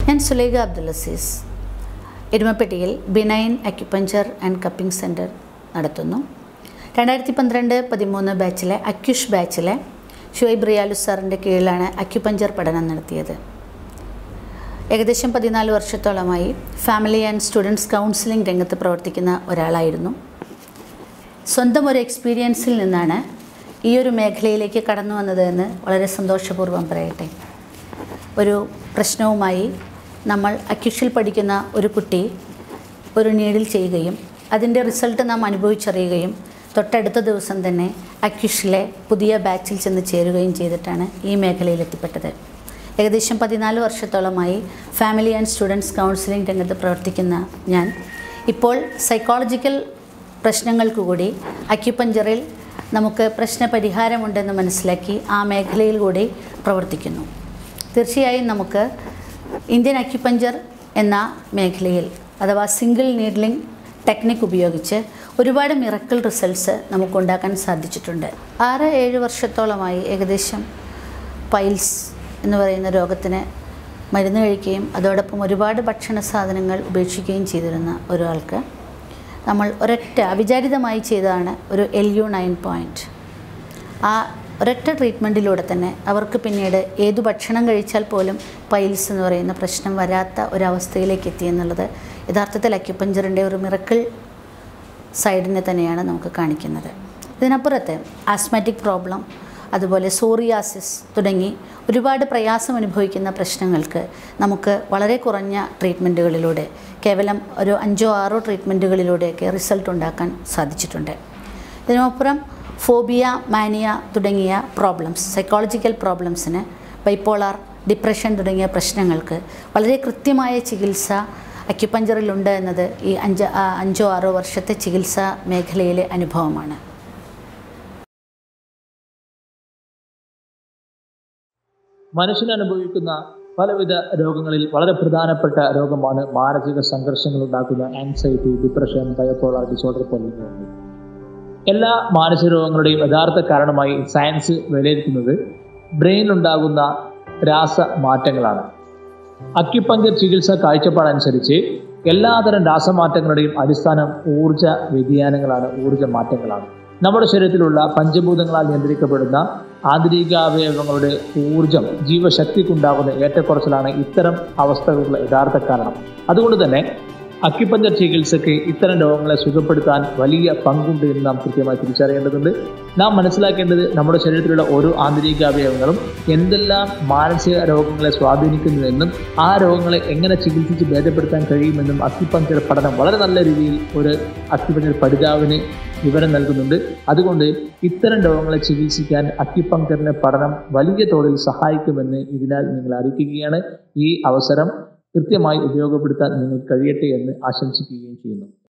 ഞാൻ സുലേഖ അബ്ദുൽ അസീസ് എരുമപ്പെട്ടിയിൽ benign acupuncture and cupping centre നടത്തുന്നു രണ്ടായിരത്തി പന്ത്രണ്ട് പതിമൂന്ന് ബാച്ചിലെ അക്യുഷ് ബാച്ചിലെ ഷുഐബ് റിയാലു സാറിൻ്റെ കീഴിലാണ് അക്യുപഞ്ചർ പഠനം നടത്തിയത് ഏകദേശം പതിനാല് വർഷത്തോളമായി ഫാമിലി ആൻഡ് സ്റ്റുഡൻസ് കൗൺസിലിംഗ് രംഗത്ത് പ്രവർത്തിക്കുന്ന ഒരാളായിരുന്നു സ്വന്തം ഒരു എക്സ്പീരിയൻസിൽ നിന്നാണ് ഈ ഒരു മേഖലയിലേക്ക് കടന്നു വന്നതെന്ന് വളരെ സന്തോഷപൂർവ്വം പറയട്ടെ ഒരു പ്രശ്നവുമായി നമ്മൾ അക്യുഷിൽ പഠിക്കുന്ന ഒരു കുട്ടി ഒരു നീഡിൽ ചെയ്യുകയും അതിൻ്റെ റിസൾട്ട് നാം അനുഭവിച്ചറിയുകയും തൊട്ടടുത്ത ദിവസം തന്നെ അക്യുഷിലെ പുതിയ ബാച്ചിൽ ചെന്ന് ചേരുകയും ചെയ്തിട്ടാണ് ഈ മേഖലയിൽ എത്തിപ്പെട്ടത് ഏകദേശം പതിനാല് വർഷത്തോളമായി ഫാമിലി ആൻഡ് സ്റ്റുഡൻസ് കൗൺസിലിംഗ് രംഗത്ത് പ്രവർത്തിക്കുന്ന ഞാൻ ഇപ്പോൾ സൈക്കോളജിക്കൽ പ്രശ്നങ്ങൾക്ക് കൂടി അക്യുപഞ്ചറിൽ നമുക്ക് പ്രശ്നപരിഹാരമുണ്ടെന്ന് മനസ്സിലാക്കി ആ മേഖലയിൽ കൂടി പ്രവർത്തിക്കുന്നു തീർച്ചയായും നമുക്ക് ഇന്ത്യൻ അക്യുപഞ്ചർ എന്ന മേഖലയിൽ അഥവാ സിംഗിൾ നീഡ്ലിംഗ് ടെക്നിക്ക് ഉപയോഗിച്ച് ഒരുപാട് മിറക്കിൾ റിസൾട്ട്സ് നമുക്കുണ്ടാക്കാൻ സാധിച്ചിട്ടുണ്ട് ആറ് ഏഴ് വർഷത്തോളമായി ഏകദേശം പൈൽസ് എന്ന് പറയുന്ന രോഗത്തിന് മരുന്ന് കഴിക്കുകയും അതോടൊപ്പം ഒരുപാട് ഭക്ഷണ സാധനങ്ങൾ ഉപേക്ഷിക്കുകയും ചെയ്തിരുന്ന ഒരാൾക്ക് നമ്മൾ ഒരൊറ്റ അവിചാരിതമായി ചെയ്തതാണ് ഒരു എൽ യു നയൻ പോയിൻറ്റ് ആ ഒരൊറ്റ ട്രീറ്റ്മെൻറ്റിലൂടെ തന്നെ അവർക്ക് പിന്നീട് ഏതു ഭക്ഷണം കഴിച്ചാൽ പോലും പൈൽസ് എന്ന് പറയുന്ന പ്രശ്നം വരാത്ത ഒരവസ്ഥയിലേക്ക് എത്തി എന്നുള്ളത് യഥാർത്ഥത്തിൽ അക്യുപഞ്ചറിൻ്റെ ഒരു മിറക്കിൾ സൈഡിനെ തന്നെയാണ് നമുക്ക് കാണിക്കുന്നത് ഇതിനപ്പുറത്ത് ആസ്മാറ്റിക് പ്രോബ്ലം അതുപോലെ സോറിയാസിസ് തുടങ്ങി ഒരുപാട് പ്രയാസം അനുഭവിക്കുന്ന പ്രശ്നങ്ങൾക്ക് നമുക്ക് വളരെ കുറഞ്ഞ ട്രീറ്റ്മെൻറ്റുകളിലൂടെ കേവലം ഒരു അഞ്ചോ ആറോ ട്രീറ്റ്മെൻറ്റുകളിലൂടെയൊക്കെ റിസൾട്ട് ഉണ്ടാക്കാൻ സാധിച്ചിട്ടുണ്ട് ഇതിനപ്പുറം ഫോബിയ മാനിയ തുടങ്ങിയ പ്രോബ്ലംസ് സൈക്കോളജിക്കൽ പ്രോബ്ലംസിന് ബൈപ്പോളാർ ഡിപ്രഷൻ തുടങ്ങിയ പ്രശ്നങ്ങൾക്ക് വളരെ കൃത്യമായ ചികിത്സ അക്യുപഞ്ചറിലുണ്ട് എന്നത് ഈ അഞ്ച് അഞ്ചോ ആറോ വർഷത്തെ ചികിത്സാ മേഖലയിലെ അനുഭവമാണ് മനുഷ്യൻ അനുഭവിക്കുന്ന പലവിധ രോഗങ്ങളിൽ വളരെ പ്രധാനപ്പെട്ട രോഗമാണ് മാനസിക സംഘർഷങ്ങൾ ഉണ്ടാക്കുന്ന ആൻസൈറ്റി ഡിപ്രഷൻ ബയോപോളാർ ഡിസോർഡർ പോലുള്ള എല്ലാ മാനസിക രോഗങ്ങളുടെയും യഥാർത്ഥ കാരണമായി സയൻസ് വിലയിരുത്തുന്നത് ബ്രെയിനിലുണ്ടാകുന്ന രാസമാറ്റങ്ങളാണ് അക്യുപഞ്ചർ ചികിത്സ കാഴ്ചപ്പാടനുസരിച്ച് എല്ലാതരം രാസമാറ്റങ്ങളുടെയും അടിസ്ഥാനം ഊർജ വ്യതിയാനങ്ങളാണ് ഊർജ മാറ്റങ്ങളാണ് നമ്മുടെ ശരീരത്തിലുള്ള പഞ്ചഭൂതങ്ങളാൽ നിയന്ത്രിക്കപ്പെടുന്ന ആന്തരികാവയവങ്ങളുടെ ഊർജം ജീവശക്തിക്കുണ്ടാകുന്ന ഏറ്റക്കുറച്ചിലാണ് ഇത്തരം അവസ്ഥകളുള്ള യഥാർത്ഥ കാരണം അതുകൊണ്ട് തന്നെ അക്യുപഞ്ചർ ചികിത്സയ്ക്ക് ഇത്തരം രോഗങ്ങളെ സുഖപ്പെടുത്താൻ വലിയ പങ്കുണ്ട് എന്ന് നാം കൃത്യമായി തിരിച്ചറിയേണ്ടതുണ്ട് നാം മനസ്സിലാക്കേണ്ടത് നമ്മുടെ ശരീരത്തിലുള്ള ഓരോ ആന്തരിക അവയവങ്ങളും എന്തെല്ലാം മാനസിക രോഗങ്ങളെ സ്വാധീനിക്കുന്നുവെന്നും ആ രോഗങ്ങളെ എങ്ങനെ ചികിത്സിച്ച് ഭേദപ്പെടുത്താൻ കഴിയുമെന്നും അക്യുപഞ്ചർ പഠനം വളരെ നല്ല രീതിയിൽ ഒരു അക്യുപഞ്ചർ പഠിതാവിന് വിവരം നൽകുന്നുണ്ട് അതുകൊണ്ട് ഇത്തരം രോഗങ്ങളെ ചികിത്സിക്കാൻ അക്യുപങ്ക്ചറിന്റെ പഠനം വലിയ തോതിൽ സഹായിക്കുമെന്ന് ഇതിനാൽ നിങ്ങൾ അറിയിക്കുകയാണ് ഈ അവസരം കൃത്യമായി ഉപയോഗപ്പെടുത്താൻ നിങ്ങൾക്ക് കഴിയട്ടെ എന്ന് ആശംസിക്കുകയും ചെയ്യുന്നു